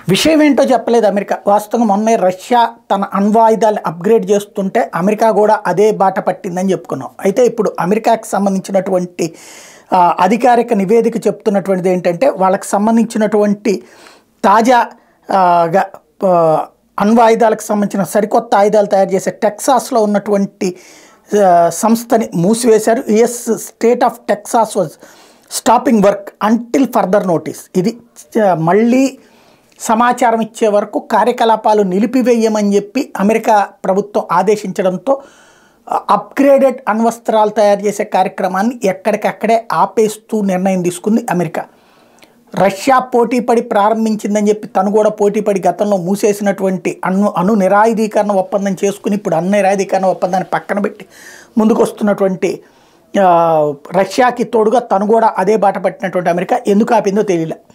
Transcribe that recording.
విషయం ఏంటో చెప్పలేదు అమెరికా వాస్తవంగా మొన్నే రష్యా తన అణ్వాయుధాలను అప్గ్రేడ్ చేస్తుంటే అమెరికా కూడా అదే బాట పట్టిందని చెప్పుకున్నాం అయితే ఇప్పుడు అమెరికాకి సంబంధించినటువంటి ఆ, అధికారిక నివేదిక చెప్తున్నటువంటిది ఏంటంటే వాళ్ళకి సంబంధించినటువంటి తాజా ఆ, గా- ఆ, అణ్వాయుధాలకు సంబంధించిన సరికొత్త ఆయుధాలు తయారు చేసే టెక్సాస్లో ఉన్నటువంటి ఆ, సంస్థని మూసివేశారు US state of Texas was stopping work until further notice ఇది ఆ, మళ్ళీ సమాచారం ఇచ్చే వరకు కార్యకలాపాలు నిలిపివేయమని చెప్పి అమెరికా ప్రభుత్వం ఆదేశించడంతో అప్గ్రేడెడ్ అణ్వస్త్రాలు తయారు చేసే కార్యక్రమాన్ని ఎక్కడికక్కడే ఆపేస్తూ నిర్ణయం తీసుకుంది అమెరికా రష్యా పోటీపడి ప్రారంభించిందని చెప్పి తను కూడా పోటీపడి గతంలో మూసేసినటువంటి అణు అణు నిరాయుధీకరణ ఒప్పందం చేసుకుని ఇప్పుడు అణు నిరాయుధీకరణ ఒప్పందాన్ని పక్కన పెట్టి ముందుకు వస్తున్నటువంటి ఆ, రష్యాకి తోడుగా తను కూడా అదే బాట పట్టినటువంటి అమెరికా ఎందుకు ఆపిందో తెలియలే